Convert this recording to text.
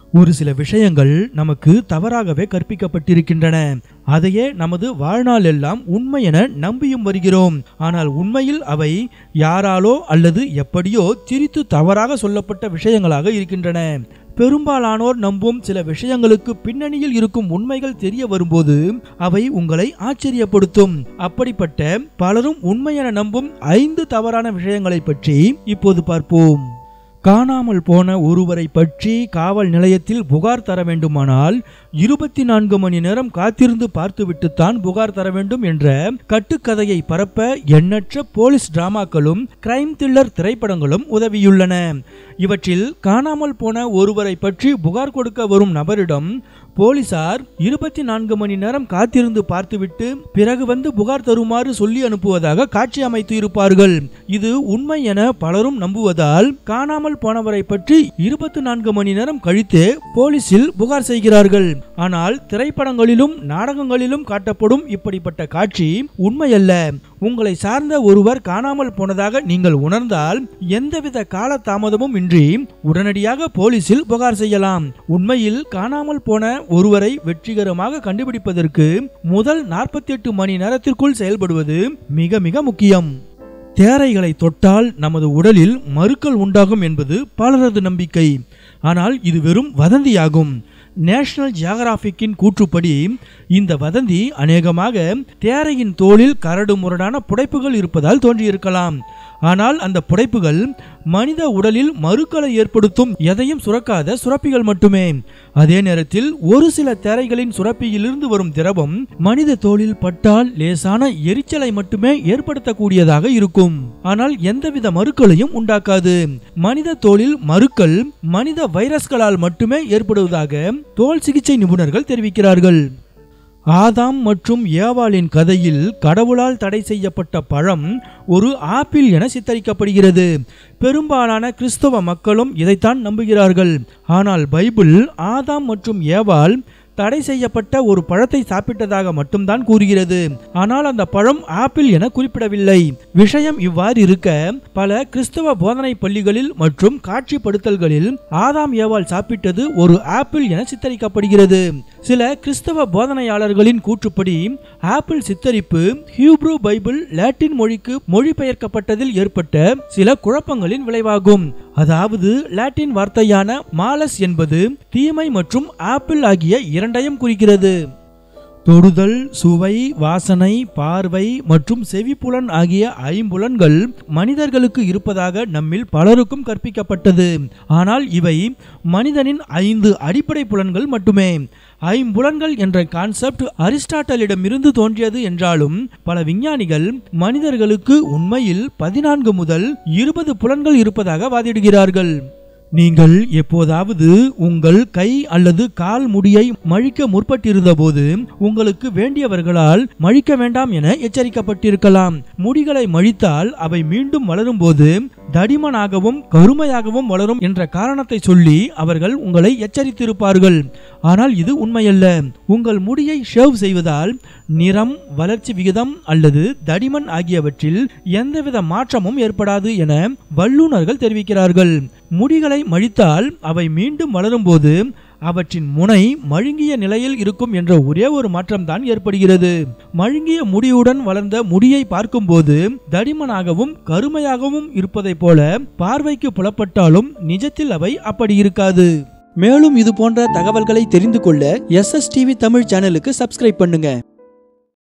ஒரு சில விஷயங்கள் நமக்கு தவறாகவே கற்பிக்கப்பட்டிருக்கின்றன அதையே நமது வாழ்நாள் எல்லாம் உண்மை என நம்பியும் வருகிறோம் ஆனால் உண்மையில் அவை யாராலோ அல்லது எப்படியோ திரித்து தவறாக சொல்லப்பட்ட விஷயங்களாக இருக்கின்றன பெரும்பாலானோர் நம்பும் சில விஷயங்களுக்கு பின்னணியில் இருக்கும் உண்மைகள் தெரிய வரும்போது அவை உங்களை ஆச்சரியப்படுத்தும் அப்படிப்பட்ட பலரும் உண்மை என நம்பும் ஐந்து தவறான விஷயங்களை பற்றி இப்போது பார்ப்போம் காணாமல் போன ஒருவரை பற்றி காவல் நிலையத்தில் புகார் தர வேண்டுமானால் இருபத்தி நான்கு மணி நேரம் காத்திருந்து பார்த்துவிட்டுத்தான் புகார் தர வேண்டும் என்ற கட்டுக்கதையை பரப்ப எண்ணற்ற போலீஸ் டிராமாக்களும் கிரைம் த்ரில்லர் திரைப்படங்களும் உதவியுள்ளன இவற்றில் காணாமல் போன ஒருவரை பற்றி புகார் கொடுக்க வரும் நபரிடம் போலீசார் இருபத்தி நான்கு மணி நேரம் காத்திருந்து பார்த்துவிட்டு பிறகு வந்து புகார் தருமாறு சொல்லி அனுப்புவதாக காட்சி அமைத்து இருப்பார்கள் இது உண்மை என பலரும் நம்புவதால் காணாமல் போனவரை பற்றி இருபத்தி நான்கு மணி நேரம் கழித்து போலீசில் புகார் செய்கிறார்கள் ஆனால் திரைப்படங்களிலும் நாடகங்களிலும் காட்டப்படும் இப்படிப்பட்ட காட்சி உண்மையல்ல உங்களை சார்ந்த ஒருவர் காணாமல் போனதாக நீங்கள் உணர்ந்தால் எந்தவித கால தாமதமும் இன்றி உடனடியாக போலீசில் புகார் செய்யலாம் உண்மையில் காணாமல் போன ஒருவரை வெற்றிகரமாக கண்டுபிடிப்பதற்கு முதல் 48 மணி நேரத்திற்குள் செயல்படுவது மிக மிக முக்கியம் தேரைகளை தொட்டால் நமது உடலில் மறுக்கள் உண்டாகும் என்பது பலரது நம்பிக்கை ஆனால் இது வெறும் வதந்தியாகும் நேஷனல் ஜியாகிராபிக்கின் கூற்றுப்படி இந்த வதந்தி அநேகமாக தேரையின் தோலில் கரடு முரடான புடைப்புகள் இருப்பதால் தோன்றியிருக்கலாம் ஆனால் அந்த புடைப்புகள் மனித உடலில் மறுக்களை ஏற்படுத்தும் எதையும் சுரக்காத சுரப்பிகள் மட்டுமே அதே நேரத்தில் ஒரு சில தேரைகளின் சுரப்பியிலிருந்து வரும் திரவம் மனித தோலில் பட்டால் லேசான எரிச்சலை மட்டுமே ஏற்படுத்தக்கூடியதாக இருக்கும் ஆனால் எந்தவித மறுக்களையும் உண்டாக்காது மனித தோலில் மறுக்கள் மனித வைரஸ்களால் மட்டுமே ஏற்படுவதாக தோல் சிகிச்சை நிபுணர்கள் தெரிவிக்கிறார்கள் ஆதாம் மற்றும் ஏவாளின் கதையில் கடவுளால் தடை செய்யப்பட்ட பழம் ஒரு ஆப்பிள் என சித்தரிக்கப்படுகிறது பெரும்பாலான கிறிஸ்தவ மக்களும் இதைத்தான் நம்புகிறார்கள் ஆனால் பைபிள் ஆதாம் மற்றும் ஏவாள் தடை செய்யப்பட்ட ஒரு பழத்தை சாப்பிட்டதாக மட்டும்தான் கூறுகிறது ஆனால் அந்த பழம் ஆப்பிள் என குறிப்பிடவில்லை விஷயம் இவ்வாறு இருக்க பல கிறிஸ்தவ போதனை பள்ளிகளில் மற்றும் காட்சிப்படுத்தல்களில் ஆதாம் ஏவாள் சாப்பிட்டது ஒரு ஆப்பிள் என சித்தரிக்கப்படுகிறது சில கிறிஸ்தவ போதனையாளர்களின் கூற்றுப்படி ஆப்பிள் சித்தரிப்பு ஹியூப்ரூ பைபிள் லாட்டின் மொழிக்கு மொழிபெயர்க்கப்பட்டதில் ஏற்பட்ட சில குழப்பங்களின் விளைவாகும் அதாவது லாட்டின் வார்த்தையான மாலஸ் என்பது தீமை மற்றும் ஆப்பிள் ஆகிய இரண்டையும் குறிக்கிறது தொடுதல் சுவை வாசனை பார்வை மற்றும் செவிப்புலன் ஆகிய ஐம்புலன்கள் மனிதர்களுக்கு இருப்பதாக நம்மில் பலருக்கும் கற்பிக்கப்பட்டது ஆனால் இவை மனிதனின் ஐந்து அடிப்படை புலன்கள் மட்டுமே ஐம்புலன்கள் என்ற கான்செப்ட் அரிஸ்டாட்டலிடமிருந்து தோன்றியது என்றாலும் பல விஞ்ஞானிகள் மனிதர்களுக்கு உண்மையில் பதினான்கு முதல் இருபது புலன்கள் இருப்பதாக வாதிடுகிறார்கள் நீங்கள் எப்போதாவது உங்கள் கை அல்லது கால் முடியை மழிக்க முற்பட்டிருந்த போது உங்களுக்கு வேண்டியவர்களால் மழிக்க வேண்டாம் என எச்சரிக்கப்பட்டிருக்கலாம் முடிகளை மழித்தால் அவை மீண்டும் வளரும் போது தடிமனாகவும் கருமையாகவும் வளரும் என்ற காரணத்தை சொல்லி அவர்கள் உங்களை எச்சரித்திருப்பார்கள் ஆனால் இது உண்மையல்ல உங்கள் முடியை ஷேவ் செய்வதால் நிறம் வளர்ச்சி விகிதம் அல்லது தடிமன் ஆகியவற்றில் எந்தவித மாற்றமும் ஏற்படாது என வல்லுநர்கள் தெரிவிக்கிறார்கள் முடிகளை மழித்தால் அவை மீண்டும் வளரும்போது அவற்றின் முனை மழுங்கிய நிலையில் இருக்கும் என்ற ஒரே ஒரு மாற்றம்தான் ஏற்படுகிறது மழுங்கிய முடியுடன் வளர்ந்த முடியை பார்க்கும்போது தடிமனாகவும் கருமையாகவும் இருப்பதைப் போல பார்வைக்கு புலப்பட்டாலும் நிஜத்தில் அவை அப்படி இருக்காது மேலும் இது போன்ற தகவல்களை தெரிந்து கொள்ள எஸ் எஸ் டிவி தமிழ் சேனலுக்கு சப்ஸ்கிரைப் பண்ணுங்க